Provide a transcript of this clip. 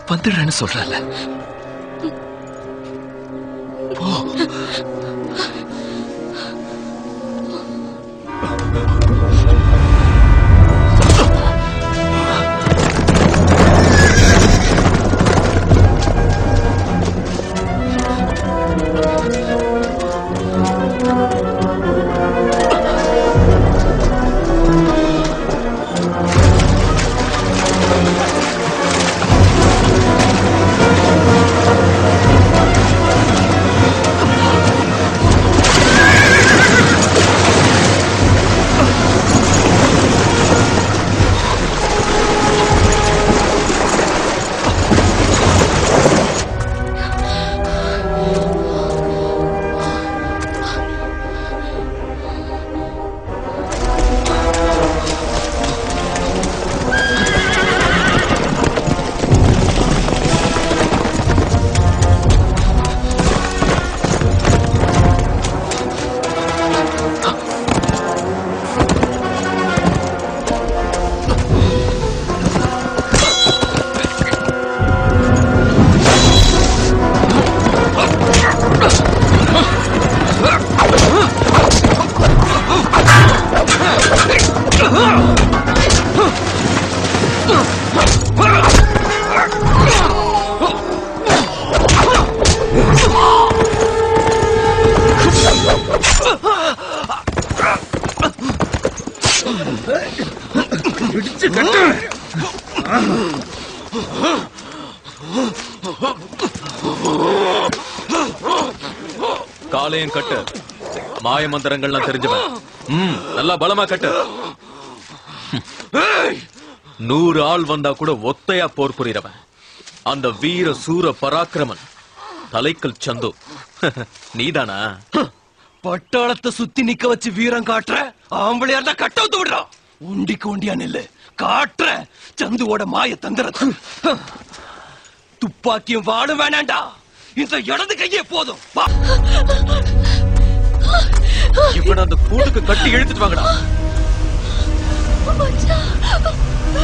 வந்துடுறேன்னு சொல்றல போ பிடிச்சு கட்டு காலையும் கட்டு மாய மந்திரங்கள்லாம் தெரிஞ்சவன் ம் நல்லா பலமா கட்டு நூறு ஆள் வந்தா கூட ஒத்தையா போர் புரியறவன் அந்த வீர சூர பராக்கிரமன் தலைக்கல் சந்து நீதானா பட்டாளத்தை சுத்தி நிக்க வச்சு வீரம் காட்டுற ஆம்பளையா இருந்தா கட்டவுத்து விடுறான் உண்டிக்கு உண்டியா நெல்லு காட்டுற சந்துவோட மாய தந்திரத்தை துப்பாக்கியும் வாழும் வேணாண்டா இந்த இடது கையே போதும் வா. இவன் அந்த கூட்டுக்கு கட்டி இழுத்துட்டு வாங்கடா